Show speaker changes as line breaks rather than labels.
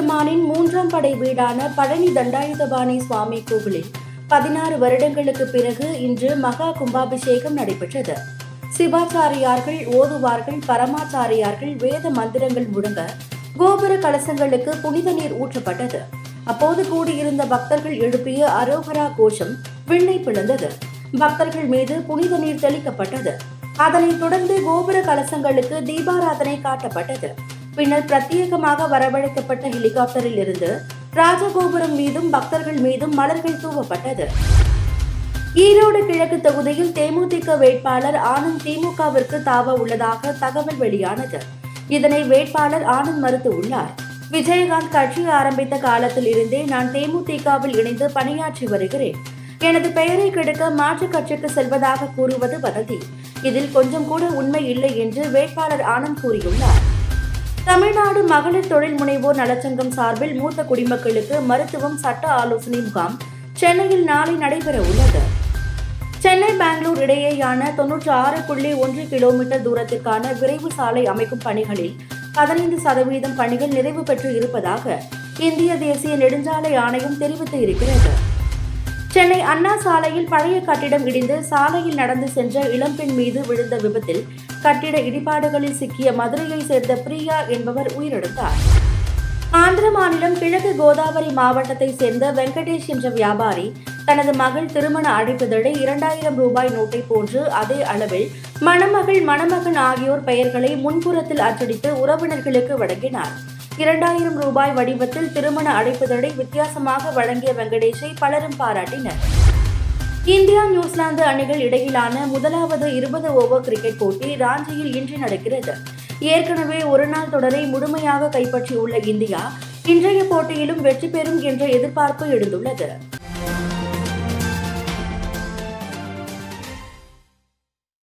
சிவபெருமானின் மூன்றாம் படை வீடான பழனி தண்டாயுதபாணி சுவாமி கோவிலில் பதினாறு வருடங்களுக்கு பிறகு இன்று மகா கும்பாபிஷேகம் நடைபெற்றது சிவாச்சாரியார்கள் ஓதுவார்கள் பரமாச்சாரியார்கள் வேத மந்திரங்கள் முழங்க கோபுர கலசங்களுக்கு புனித நீர் ஊற்றப்பட்டது அப்போது கூடியிருந்த பக்தர்கள் எழுப்பிய அரோகரா கோஷம் விண்ணை பிளந்தது பக்தர்கள் மீது புனித நீர் தெளிக்கப்பட்டது அதனைத் தொடர்ந்து கோபுர கலசங்களுக்கு தீபாராதனை காட்டப்பட்டது பின்னர் பிரத்யேகமாக வரவழைக்கப்பட்ட ஹெலிகாப்டரில் இருந்து ராஜகோபுரம் மீதும் பக்தர்கள் மீதும் மலர்கள் தூவப்பட்டது ஈரோடு கிழக்கு தொகுதியில் தேமுதிக வேட்பாளர் ஆனந்த் திமுகவிற்கு தாவ உள்ளதாக தகவல் வெளியானது இதனை வேட்பாளர் ஆனந்த் மறுத்து உள்ளார் விஜயகாந்த் கட்சி ஆரம்பித்த காலத்தில் இருந்தே நான் தேமுதிகவில் இணைந்து பணியாற்றி வருகிறேன் எனது பெயரை கெடுக்க மாற்றுக் கட்சிக்கு செல்வதாக கூறுவது வதந்தி இதில் கொஞ்சம் கூட உண்மை இல்லை என்று வேட்பாளர் ஆனந்த் கூறியுள்ளார் தமிழ்நாடு மகளிர் தொழில் முனைவோர் நலச்சங்கம் சார்பில் மூத்த குடிமக்களுக்கு மருத்துவம் சட்ட ஆலோசனை முகாம் சென்னையில் நாளை நடைபெற உள்ளது சென்னை பெங்களூர் இடையேயான தொன்னூற்றி ஆறு புள்ளி ஒன்று கிலோமீட்டர் தூரத்திற்கான விரைவு சாலை அமைக்கும் பணிகளில் பதினைந்து சதவீதம் பணிகள் நிறைவு பெற்று இருப்பதாக இந்திய தேசிய நெடுஞ்சாலை ஆணையம் தெரிவித்து இருக்கிறது சென்னை அண்ணா சாலையில் பழைய கட்டிடம் இடிந்து சாலையில் நடந்து சென்ற இளம்பெண் மீது விழுந்த விபத்தில் கட்டிட இடிபாடுகளில் சிக்கிய மதுரையை சேர்ந்த பிரியா என்பவர் உயிரிழந்தார் ஆந்திர மாநிலம் கிழக்கு கோதாவரி மாவட்டத்தை சேர்ந்த வெங்கடேஷ் என்ற வியாபாரி தனது மகள் திருமண அழைப்புதழை இரண்டாயிரம் ரூபாய் நோட்டை போன்று அதே அளவில் மணமகள் மணமகன் ஆகியோர் பெயர்களை முன்புறத்தில் அச்சடித்து உறவினர்களுக்கு வழங்கினார் இரண்டாயிரம் ரூபாய் வடிவத்தில் திருமண அழைப்புதழை வித்தியாசமாக வழங்கிய வெங்கடேஷை பலரும் பாராட்டினர் இந்தியா நியூசிலாந்து அணிகள் இடையிலான முதலாவது இருபது ஓவர் கிரிக்கெட் போட்டி ராஞ்சியில் இன்று நடக்கிறது ஏற்கனவே ஒருநாள் தொடரை முழுமையாக கைப்பற்றியுள்ள இந்தியா இன்றைய போட்டியிலும் வெற்றி பெறும் என்ற எதிர்பார்ப்பு எழுந்துள்ளது